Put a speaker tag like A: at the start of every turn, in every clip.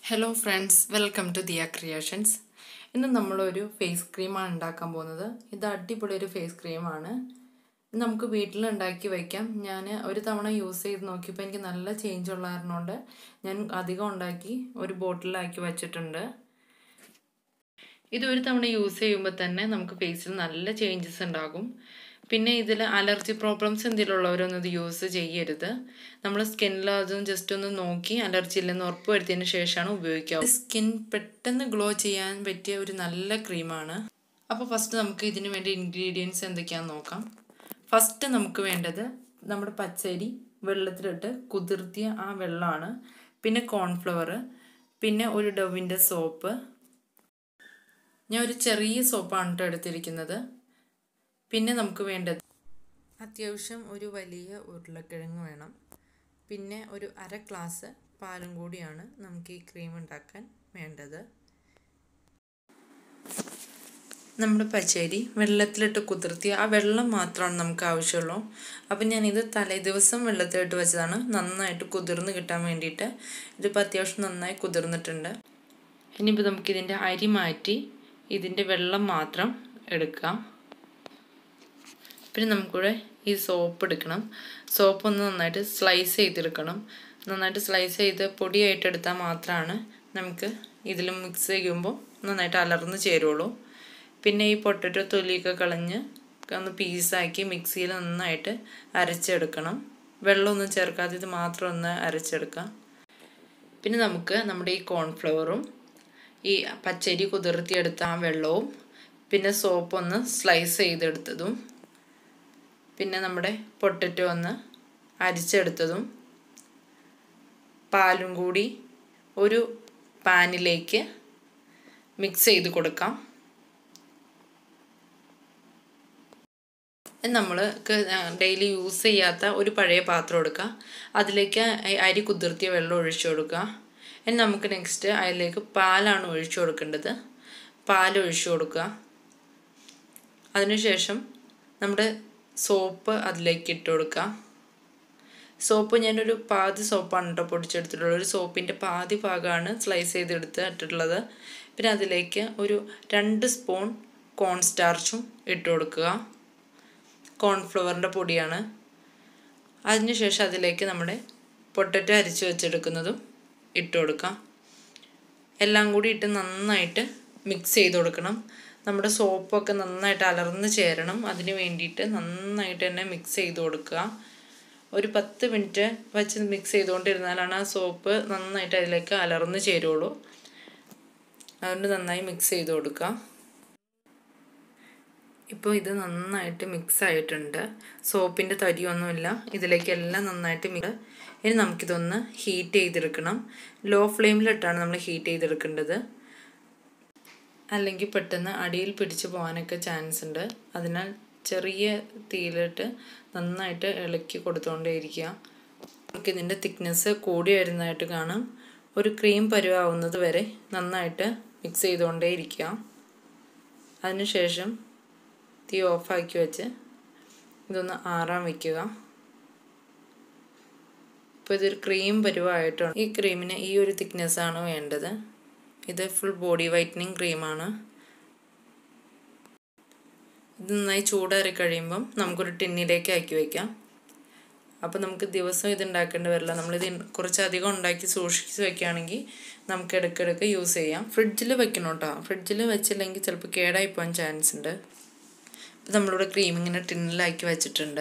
A: hello friends welcome to Diya creations ഇന്ന് നമ്മളൊരു face ക്രീമാണ് ഉണ്ടാക്കാൻ പോകുന്നത് ഇത് അടിപൊളി ഒരു ഫേസ് ക്രീമാണ് ഇത് നമുക്ക് വീട്ടിൽ ഉണ്ടാക്കി വയ്ക്കാം ഞാൻ ഒരു തവണ യൂസ് ചെയ്ത് നോക്കിയപ്പോൾ എനിക്ക് നല്ല ചേഞ്ച് ഉള്ള കാരണമുണ്ട് ഞാൻ അധികം ഉണ്ടാക്കി ഒരു ബോട്ടിലാക്കി വച്ചിട്ടുണ്ട് ഇത് ഒരു തവണ യൂസ് ചെയ്യുമ്പോൾ തന്നെ നമുക്ക് ഫേസിൽ നല്ല ചേഞ്ചസ് ഉണ്ടാകും പിന്നെ ഇതിൽ അലർജി പ്രോബ്ലംസ് എന്തെങ്കിലും ഉള്ളവരൊന്നും ഇത് യൂസ് ചെയ്യരുത് നമ്മൾ സ്കിന്നിൽ അതും ജസ്റ്റ് ഒന്ന് നോക്കി അലർജി ഇല്ലെന്ന് ഉറപ്പ് വരുത്തിയതിന് ശേഷമാണ് ഉപയോഗിക്കുക സ്കിൻ പെട്ടെന്ന് ഗ്ലോ ചെയ്യാൻ പറ്റിയ ഒരു നല്ല ക്രീമാണ് അപ്പോൾ ഫസ്റ്റ് നമുക്ക് ഇതിന് വേണ്ടി ഇൻഗ്രീഡിയൻസ് എന്തൊക്കെയാണെന്ന് നോക്കാം ഫസ്റ്റ് നമുക്ക് വേണ്ടത് നമ്മുടെ പച്ചരി വെള്ളത്തിലിട്ട് കുതിർത്തിയ ആ വെള്ളമാണ് പിന്നെ കോൺഫ്ലവർ പിന്നെ ഒരു ഡവിൻ്റെ സോപ്പ് ഞാൻ ഒരു ചെറിയ സോപ്പാണ് കേട്ടോ എടുത്തിരിക്കുന്നത് പിന്നെ നമുക്ക് വേണ്ടത് അത്യാവശ്യം ഒരു വലിയ ഉരുളക്കിഴങ്ങ് വേണം പിന്നെ ഒരു അര ഗ്ലാസ് പാലും കൂടിയാണ് നമുക്ക് ഈ ക്രീം ഉണ്ടാക്കാൻ വേണ്ടത് നമ്മുടെ പച്ചരി വെള്ളത്തിലിട്ട് കുതിർത്തി ആ വെള്ളം മാത്രമാണ് നമുക്ക് ആവശ്യമുള്ളൂ അപ്പം ഞാനിത് തലേ ദിവസം വെള്ളത്തിലിട്ട് വെച്ചതാണ് നന്നായിട്ട് കുതിർന്ന് കിട്ടാൻ വേണ്ടിയിട്ട് ഇതിപ്പോൾ അത്യാവശ്യം നന്നായി കുതിർന്നിട്ടുണ്ട് ഇനിയിപ്പോൾ നമുക്കിതിൻ്റെ അരി മാറ്റി ഇതിൻ്റെ വെള്ളം മാത്രം എടുക്കാം പിന്നെ നമുക്കിവിടെ ഈ സോപ്പ് എടുക്കണം സോപ്പ് ഒന്ന് നന്നായിട്ട് സ്ലൈസ് ചെയ്തെടുക്കണം നന്നായിട്ട് സ്ലൈസ് ചെയ്ത് പൊടിയായിട്ട് എടുത്താൽ മാത്രമാണ് നമുക്ക് ഇതിൽ മിക്സ് ചെയ്യുമ്പോൾ നന്നായിട്ട് അലർന്ന് ചേരുള്ളൂ പിന്നെ ഈ പൊട്ടറ്റോ തൊലിയൊക്കെ കളഞ്ഞ് ഒന്ന് പീസാക്കി മിക്സിയിൽ നന്നായിട്ട് അരച്ചെടുക്കണം വെള്ളമൊന്നും ചേർക്കാതെ ഇത് മാത്രം ഒന്ന് അരച്ചെടുക്കാം പിന്നെ നമുക്ക് നമ്മുടെ ഈ കോൺഫ്ലവറും ഈ പച്ചരി കുതിർത്തിയെടുത്ത ആ വെള്ളവും പിന്നെ സോപ്പ് ഒന്ന് സ്ലൈസ് ചെയ്തെടുത്തതും പിന്നെ നമ്മുടെ പൊട്ടറ്റോ ഒന്ന് അരിച്ചെടുത്തതും പാലും കൂടി ഒരു പാനിലേക്ക് മിക്സ് ചെയ്ത് കൊടുക്കാം നമ്മൾക്ക് ഡെയിലി യൂസ് ചെയ്യാത്ത ഒരു പഴയ പാത്രം എടുക്കുക അതിലേക്ക് അരി കുതിർത്തിയ വെള്ളം ഒഴിച്ചു കൊടുക്കുക ഇനി നമുക്ക് നെക്സ്റ്റ് അതിലേക്ക് പാലാണ് ഒഴിച്ചു കൊടുക്കേണ്ടത് പാൽ ഒഴിച്ചു കൊടുക്കുക അതിനുശേഷം നമ്മുടെ സോപ്പ് അതിലേക്ക് ഇട്ട് കൊടുക്കുക സോപ്പ് ഞാനൊരു പാതി സോപ്പാണ് കേട്ടോ പൊടിച്ചെടുത്തിട്ടുള്ളത് ഒരു സോപ്പിൻ്റെ പാതി ഭാഗമാണ് സ്ലൈസ് ചെയ്തെടുത്ത് ഇട്ടിട്ടുള്ളത് പിന്നെ അതിലേക്ക് ഒരു രണ്ട് സ്പൂൺ കോൺ സ്റ്റാർച്ചും ഇട്ട് കൊടുക്കുക കോൺഫ്ലവറിൻ്റെ പൊടിയാണ് അതിനുശേഷം അതിലേക്ക് നമ്മുടെ പൊട്ടറ്റോ അരിച്ച് വെച്ചെടുക്കുന്നതും ഇട്ട് കൊടുക്കാം എല്ലാം കൂടി ഇട്ട് നന്നായിട്ട് മിക്സ് ചെയ്ത് കൊടുക്കണം നമ്മുടെ സോപ്പൊക്കെ നന്നായിട്ട് അലർന്ന് ചേരണം അതിന് വേണ്ടിയിട്ട് നന്നായിട്ട് തന്നെ മിക്സ് ചെയ്ത് കൊടുക്കുക ഒരു പത്ത് മിനിറ്റ് വെച്ച് മിക്സ് ചെയ്തുകൊണ്ടിരുന്നാലാണ് ആ സോപ്പ് നന്നായിട്ട് അതിലേക്ക് അലർന്ന് ചേരുള്ളൂ അതുകൊണ്ട് നന്നായി മിക്സ് ചെയ്ത് കൊടുക്കുക ഇപ്പോൾ ഇത് നന്നായിട്ട് മിക്സ് ആയിട്ടുണ്ട് സോപ്പിൻ്റെ തരിയൊന്നുമില്ല ഇതിലേക്ക് എല്ലാം നന്നായിട്ട് മിക്സ് ഇനി നമുക്കിതൊന്ന് ഹീറ്റ് ചെയ്തെടുക്കണം ലോ ഫ്ലെയിമിലിട്ടാണ് നമ്മൾ ഹീറ്റ് ചെയ്തെടുക്കേണ്ടത് അല്ലെങ്കിൽ പെട്ടെന്ന് അടിയിൽ പിടിച്ചു പോകാനൊക്കെ ചാൻസ് ഉണ്ട് അതിനാൽ ചെറിയ തീയിലിട്ട് നന്നായിട്ട് ഇളക്കി കൊടുത്തുകൊണ്ടേയിരിക്കുക നമുക്ക് ഇതിൻ്റെ തിക്നെസ് കൂടി വരുന്നതായിട്ട് കാണാം ഒരു ക്രീം പരുവാവുന്നത് വരെ നന്നായിട്ട് മിക്സ് ചെയ്തുകൊണ്ടേ ഇരിക്കുക അതിനുശേഷം തീ ഓഫാക്കി വെച്ച് ഇതൊന്ന് ആറാൻ വയ്ക്കുക ഇപ്പോൾ ഇതൊരു ക്രീം പരുവായിട്ടാണ് ഈ ക്രീമിന് ഈ ഒരു തിക്നെസ്സാണ് വേണ്ടത് ഇത് ഫുൾ ബോഡി വൈറ്റനിങ് ക്രീമാണ് ഇത് നന്നായി ചൂടേറി കഴിയുമ്പം നമുക്കൊരു ടിന്നിലേക്ക് ആക്കി വയ്ക്കാം അപ്പോൾ നമുക്ക് ദിവസം ഇത് ഉണ്ടാക്കേണ്ടി വരില്ല നമ്മളിത് കുറച്ചധികം ഉണ്ടാക്കി സൂക്ഷിച്ച് വെക്കുകയാണെങ്കിൽ നമുക്ക് ഇടയ്ക്കിടയ്ക്ക് യൂസ് ചെയ്യാം ഫ്രിഡ്ജിൽ വെക്കണം കേട്ടോ ഫ്രിഡ്ജിൽ വെച്ചില്ലെങ്കിൽ ചിലപ്പോൾ കേടായി പോകാൻ ചാൻസ് ഉണ്ട് ഇപ്പോൾ നമ്മളിവിടെ ക്രീം ഇങ്ങനെ ടിന്നിലാക്കി വെച്ചിട്ടുണ്ട്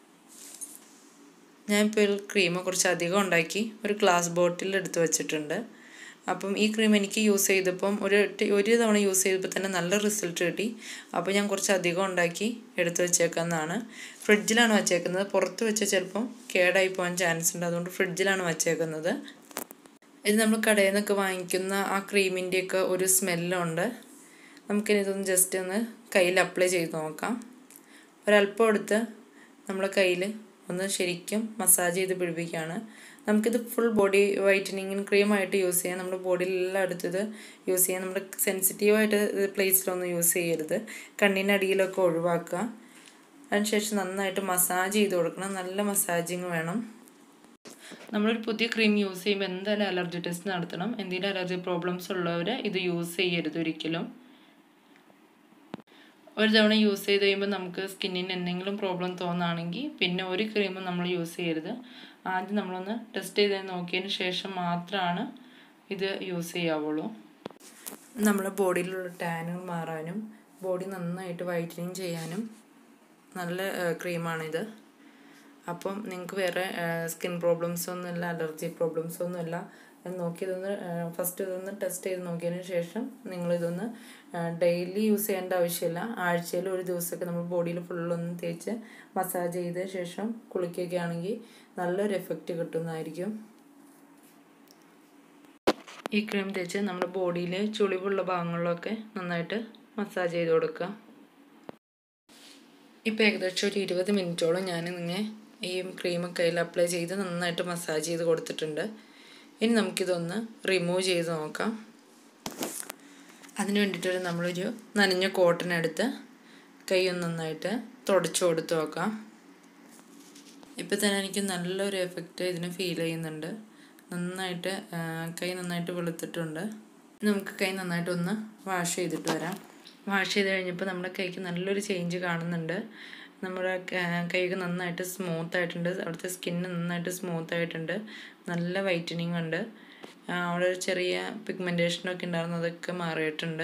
A: ഞാനിപ്പോൾ ക്രീം കുറച്ച് അധികം ഉണ്ടാക്കി ഒരു ഗ്ലാസ് ബോട്ടിൽ എടുത്ത് വെച്ചിട്ടുണ്ട് അപ്പം ഈ ക്രീം എനിക്ക് യൂസ് ചെയ്തപ്പം ഒരു ഒരു തവണ യൂസ് ചെയ്തപ്പോൾ തന്നെ നല്ല റിസൾട്ട് കിട്ടി അപ്പോൾ ഞാൻ കുറച്ച് അധികം ഉണ്ടാക്കി എടുത്ത് വെച്ചേക്കുന്നതാണ് ഫ്രിഡ്ജിലാണ് വെച്ചേക്കുന്നത് പുറത്ത് വെച്ച് ചിലപ്പം കേടായി പോകാൻ ചാൻസ് ഉണ്ട് അതുകൊണ്ട് ഫ്രിഡ്ജിലാണ് വെച്ചേക്കുന്നത് ഇത് നമ്മൾ കടയിൽ നിന്നൊക്കെ വാങ്ങിക്കുന്ന ആ ക്രീമിൻ്റെയൊക്കെ ഒരു സ്മെല്ലുണ്ട് നമുക്കിനി ഇതൊന്ന് ജസ്റ്റ് ഒന്ന് കയ്യിൽ അപ്ലൈ ചെയ്ത് നോക്കാം ഒരല്പം എടുത്ത് നമ്മളെ കയ്യിൽ ഒന്ന് ശരിക്കും മസാജ് ചെയ്ത് പിടിപ്പിക്കുകയാണ് നമുക്കിത് ഫുൾ ബോഡി വൈറ്റനിങ്ങിന് ക്രീമായിട്ട് യൂസ് ചെയ്യാം നമ്മുടെ ബോഡിയിൽ എല്ലായിടത്തും ഇത് യൂസ് ചെയ്യാം നമ്മുടെ സെൻസിറ്റീവായിട്ട് പ്ലേസിലൊന്നും യൂസ് ചെയ്യരുത് കണ്ണിനടിയിലൊക്കെ ഒഴിവാക്കുക അതിനുശേഷം നന്നായിട്ട് മസാജ് ചെയ്ത് കൊടുക്കണം നല്ല മസാജിങ് വേണം നമ്മളൊരു പുതിയ ക്രീം യൂസ് ചെയ്യുമ്പോൾ എന്തായാലും അലർജി ടെസ്റ്റ് നടത്തണം എന്തെങ്കിലും അലർജി പ്രോബ്ലംസ് ഉള്ളവർ ഇത് യൂസ് ചെയ്യരുത് ഒരിക്കലും ഒരു തവണ യൂസ് ചെയ്ത് കഴിയുമ്പോൾ നമുക്ക് സ്കിന്നിന് എന്തെങ്കിലും പ്രോബ്ലം തോന്നുകയാണെങ്കിൽ പിന്നെ ഒരു ക്രീമും നമ്മൾ യൂസ് ചെയ്യരുത് ആദ്യം നമ്മളൊന്ന് ടെസ്റ്റ് ചെയ്ത് നോക്കിയതിന് ശേഷം മാത്രമാണ് ഇത് യൂസ് ചെയ്യാവുള്ളൂ നമ്മുടെ ബോഡിയിലുള്ള ടാനുകൾ മാറാനും ബോഡി നന്നായിട്ട് വൈറ്റനിങ് ചെയ്യാനും നല്ല ക്രീമാണിത് അപ്പം നിങ്ങൾക്ക് വേറെ സ്കിൻ പ്രോബ്ലംസ് ഒന്നുമില്ല അലർജി പ്രോബ്ലംസ് ഒന്നുമില്ല നോക്കി ഇതൊന്ന് ഫസ്റ്റ് ഇതൊന്ന് ടെസ്റ്റ് ചെയ്ത് നോക്കിയതിന് ശേഷം നിങ്ങളിതൊന്ന് ഡെയിലി യൂസ് ചെയ്യേണ്ട ആവശ്യമില്ല ആഴ്ചയിൽ ഒരു ദിവസമൊക്കെ നമ്മൾ ബോഡിയിൽ ഫുള്ളൊന്ന് തേച്ച് മസാജ് ചെയ്ത ശേഷം കുളിക്കുകയൊക്കെ ആണെങ്കിൽ നല്ലൊരു എഫക്റ്റ് കിട്ടുന്നതായിരിക്കും ഈ ക്രീം തേച്ച് നമ്മുടെ ബോഡിയിൽ ചുളിവുള്ള ഭാഗങ്ങളിലൊക്കെ നന്നായിട്ട് മസാജ് ചെയ്ത് കൊടുക്കുക ഇപ്പോൾ ഏകദേശം ഒരു ഇരുപത് മിനിറ്റോളം ഞാൻ നിങ്ങൾ ഈ ക്രീം കയ്യിൽ അപ്ലൈ ചെയ്ത് നന്നായിട്ട് മസാജ് ചെയ്ത് കൊടുത്തിട്ടുണ്ട് ഇനി നമുക്കിതൊന്ന് റിമൂവ് ചെയ്ത് നോക്കാം അതിന് വേണ്ടിയിട്ട് നമ്മളൊരു നനഞ്ഞ കോട്ടൺ എടുത്ത് കൈ ഒന്ന് നന്നായിട്ട് തുടച്ചു കൊടുത്ത് നോക്കാം ഇപ്പോൾ തന്നെ എനിക്ക് നല്ലൊരു എഫക്റ്റ് ഇതിന് ഫീൽ ചെയ്യുന്നുണ്ട് നന്നായിട്ട് കൈ നന്നായിട്ട് വെളുത്തിട്ടുണ്ട് നമുക്ക് കൈ നന്നായിട്ട് ഒന്ന് വാഷ് ചെയ്തിട്ട് വരാം വാഷ് ചെയ്ത് കഴിഞ്ഞപ്പോൾ നമ്മുടെ കൈക്ക് നല്ലൊരു ചേഞ്ച് കാണുന്നുണ്ട് നമ്മുടെ കൈക്ക് നന്നായിട്ട് സ്മൂത്ത് ആയിട്ടുണ്ട് അവിടുത്തെ സ്കിന്ന് നന്നായിട്ട് സ്മൂത്ത് ആയിട്ടുണ്ട് നല്ല വൈറ്റനിങ് ഉണ്ട് അവിടെ ഒരു ചെറിയ പിഗ്മെൻറ്റേഷനൊക്കെ ഉണ്ടായിരുന്നു അതൊക്കെ മാറിയിട്ടുണ്ട്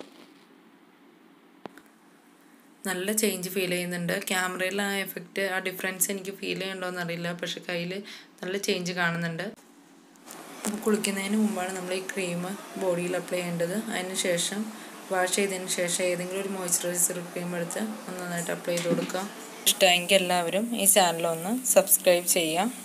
A: നല്ല ചേഞ്ച് ഫീൽ ചെയ്യുന്നുണ്ട് ക്യാമറയിൽ ആ എഫക്റ്റ് ആ ഡിഫറൻസ് എനിക്ക് ഫീൽ ചെയ്യണ്ടോയെന്ന് അറിയില്ല പക്ഷെ കയ്യിൽ നല്ല ചേഞ്ച് കാണുന്നുണ്ട് അപ്പോൾ കുളിക്കുന്നതിന് മുമ്പാണ് നമ്മൾ ഈ ക്രീം ബോഡിയിൽ അപ്ലൈ ചെയ്യേണ്ടത് അതിന് ശേഷം വാഷ് ചെയ്തതിന് ശേഷം ഏതെങ്കിലും ഒരു മോയ്സ്ചറൈസർ ക്രീം എടുത്ത് ഒന്ന് നന്നായിട്ട് അപ്ലൈ ചെയ്ത് കൊടുക്കുക ഇഷ്ടമെങ്കിൽ എല്ലാവരും ഈ ചാനലൊന്ന് സബ്സ്ക്രൈബ് ചെയ്യാം